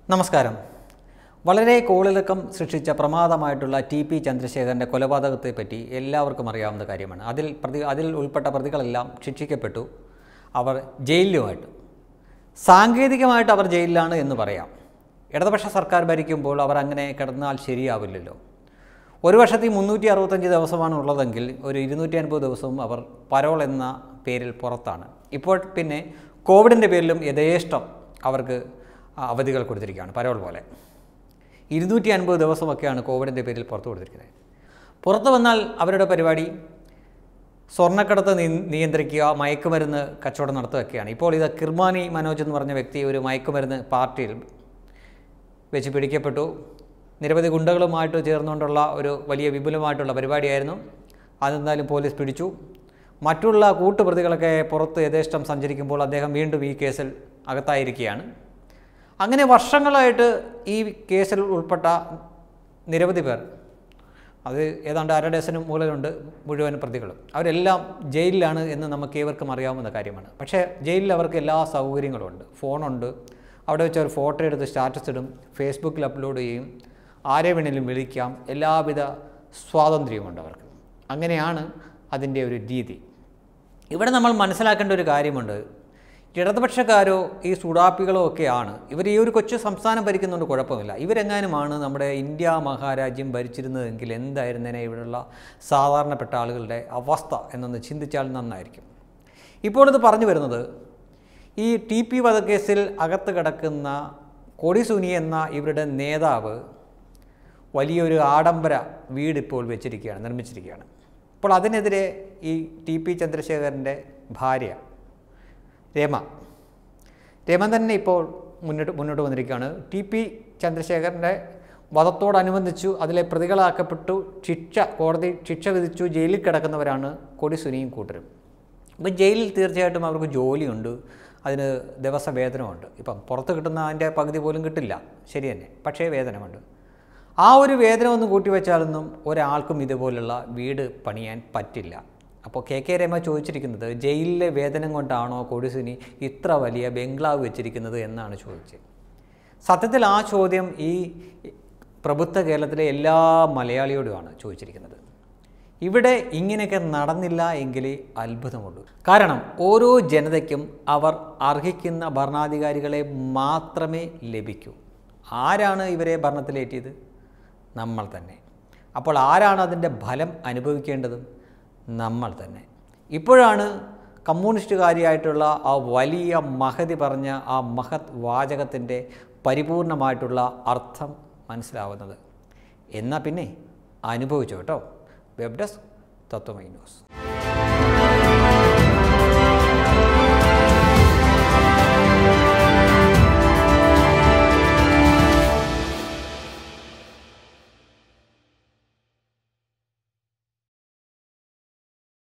നമസ്കാരം വളരെ കോളിളക്കം സൃഷ്ടിച്ച പ്രമാദമായിട്ടുള്ള ടി പി ചന്ദ്രശേഖരൻ്റെ കൊലപാതകത്തെ പറ്റി എല്ലാവർക്കും അറിയാവുന്ന കാര്യമാണ് അതിൽ പ്രതി അതിൽ ഉൾപ്പെട്ട പ്രതികളെല്ലാം ശിക്ഷിക്കപ്പെട്ടു അവർ ജയിലിലുമായിട്ട് സാങ്കേതികമായിട്ട് അവർ ജയിലിലാണ് എന്ന് പറയാം ഇടതുപക്ഷ സർക്കാർ ഭരിക്കുമ്പോൾ അവർ അങ്ങനെ കിടന്നാൽ ശരിയാവില്ലല്ലോ ഒരു വർഷത്തിൽ മുന്നൂറ്റി അറുപത്തഞ്ച് ദിവസമാണ് ഉള്ളതെങ്കിൽ ഒരു ഇരുന്നൂറ്റി അൻപത് ദിവസവും അവർ പരോൾ എന്ന പേരിൽ പുറത്താണ് ഇപ്പോൾ പിന്നെ കോവിഡിൻ്റെ പേരിലും യഥേഷ്ടം അവർക്ക് അവധികൾ കൊടുത്തിരിക്കുകയാണ് പരോൾ പോലെ ഇരുന്നൂറ്റി അൻപത് ദിവസമൊക്കെയാണ് കോവിഡിൻ്റെ പേരിൽ പുറത്തു കൊടുത്തിരിക്കുന്നത് പുറത്തു വന്നാൽ അവരുടെ പരിപാടി സ്വർണ്ണക്കടത്ത് നി- നിയന്ത്രിക്കുക മയക്കുമരുന്ന് കച്ചവടം നടത്തുകയൊക്കെയാണ് ഇപ്പോൾ ഇത് കിർമാനി മനോജ് എന്ന് പറഞ്ഞ വ്യക്തി ഒരു മയക്കുമരുന്ന് പാർട്ടിയിൽ വെച്ച് പിടിക്കപ്പെട്ടു നിരവധി ഗുണ്ടകളുമായിട്ട് ചേർന്നുകൊണ്ടുള്ള ഒരു വലിയ വിപുലമായിട്ടുള്ള പരിപാടിയായിരുന്നു അതെന്തായാലും പോലീസ് പിടിച്ചു മറ്റുള്ള കൂട്ടുപ്രതികളൊക്കെ പുറത്ത് യഥേഷ്ടം സഞ്ചരിക്കുമ്പോൾ അദ്ദേഹം വീണ്ടും ഈ കേസിൽ അകത്തായിരിക്കുകയാണ് അങ്ങനെ വർഷങ്ങളായിട്ട് ഈ കേസിൽ ഉൾപ്പെട്ട നിരവധി പേർ അത് ഏതാണ്ട് അര ഡസനും മുകളിലുണ്ട് മുഴുവൻ പ്രതികളും അവരെല്ലാം ജയിലിലാണ് എന്ന് നമുക്ക് ഏവർക്കും അറിയാവുന്ന കാര്യമാണ് പക്ഷേ ജയിലിൽ അവർക്ക് എല്ലാ സൗകര്യങ്ങളും ഉണ്ട് ഫോണുണ്ട് അവിടെ വെച്ച് ഒരു ഫോട്ടോ എടുത്ത് സ്റ്റാറ്റസ് ഇടും ഫേസ്ബുക്കിൽ അപ്ലോഡ് ചെയ്യും ആരെ വേണേലും വിളിക്കാം എല്ലാവിധ സ്വാതന്ത്ര്യവുമുണ്ട് അവർക്ക് അങ്ങനെയാണ് അതിൻ്റെ ഒരു രീതി ഇവിടെ നമ്മൾ മനസ്സിലാക്കേണ്ട ഒരു കാര്യമുണ്ട് ഇടതുപക്ഷക്കാരോ ഈ സുഡാപ്പികളോ ഒക്കെയാണ് ഇവർ ഈ ഒരു കൊച്ചു സംസ്ഥാനം ഭരിക്കുന്നുണ്ട് കുഴപ്പമില്ല ഇവരെങ്ങാനുമാണ് നമ്മുടെ ഇന്ത്യ മഹാരാജ്യം ഭരിച്ചിരുന്നതെങ്കിൽ എന്തായിരുന്നേനെ ഇവിടെയുള്ള സാധാരണപ്പെട്ട ആളുകളുടെ അവസ്ഥ എന്നൊന്ന് ചിന്തിച്ചാൽ നന്നായിരിക്കും ഇപ്പോൾ ഇത് പറഞ്ഞു വരുന്നത് ഈ ടി പി വധക്കേസിൽ അകത്ത് കിടക്കുന്ന കൊടിസുനി എന്ന ഇവരുടെ നേതാവ് വലിയൊരു ആഡംബര വീട് ഇപ്പോൾ വെച്ചിരിക്കുകയാണ് നിർമ്മിച്ചിരിക്കുകയാണ് അപ്പോൾ അതിനെതിരെ ഈ ടി പി ചന്ദ്രശേഖരൻ്റെ ഭാര്യ രമ രമ തന്നെ ഇപ്പോൾ മുന്നോട്ട് മുന്നോട്ട് വന്നിരിക്കുകയാണ് ടി പി ചന്ദ്രശേഖരൻ്റെ വധത്തോടനുബന്ധിച്ചു അതിലെ പ്രതികളാക്കപ്പെട്ടു ശിക്ഷ കോടതി ശിക്ഷ വിധിച്ചു ജയിലിൽ കിടക്കുന്നവരാണ് കൊടിസുനിയും കൂട്ടരും ഇപ്പം ജയിലിൽ തീർച്ചയായിട്ടും അവർക്ക് ജോലിയുണ്ട് അതിന് ദിവസ വേതനമുണ്ട് ഇപ്പം പുറത്ത് കിട്ടുന്ന അതിൻ്റെ പകുതി പോലും കിട്ടില്ല ശരി തന്നെ പക്ഷേ വേതനമുണ്ട് ആ ഒരു വേതനം ഒന്ന് കൂട്ടിവെച്ചാലൊന്നും ഒരാൾക്കും ഇതുപോലുള്ള വീട് പണിയാൻ പറ്റില്ല അപ്പോൾ കെ കെ രമ ചോദിച്ചിരിക്കുന്നത് ജയിലിലെ വേതനം കൊണ്ടാണോ കൊടിസുനി ഇത്ര വലിയ ബംഗ്ലാവ് വെച്ചിരിക്കുന്നത് എന്നാണ് ചോദിച്ചത് സത്യത്തിൽ ആ ചോദ്യം ഈ പ്രബുദ്ധ കേരളത്തിലെ എല്ലാ മലയാളിയോടുമാണ് ചോദിച്ചിരിക്കുന്നത് ഇവിടെ ഇങ്ങനെയൊക്കെ നടന്നില്ല എങ്കിൽ അത്ഭുതമുള്ളൂ കാരണം ഓരോ ജനതയ്ക്കും അവർ അർഹിക്കുന്ന ഭരണാധികാരികളെ മാത്രമേ ലഭിക്കൂ ആരാണ് ഇവരെ ഭരണത്തിലേറ്റിയത് നമ്മൾ തന്നെ അപ്പോൾ ആരാണ് അതിൻ്റെ ഫലം അനുഭവിക്കേണ്ടതും നമ്മൾ തന്നെ ഇപ്പോഴാണ് കമ്മ്യൂണിസ്റ്റുകാരിയായിട്ടുള്ള ആ വലിയ മഹതി പറഞ്ഞ ആ മഹത് വാചകത്തിൻ്റെ പരിപൂർണമായിട്ടുള്ള അർത്ഥം മനസ്സിലാവുന്നത് എന്നാൽ പിന്നെ അനുഭവിച്ചു കേട്ടോ വെബ് ഡെസ്ക് തത്വമൈ ന്യൂസ്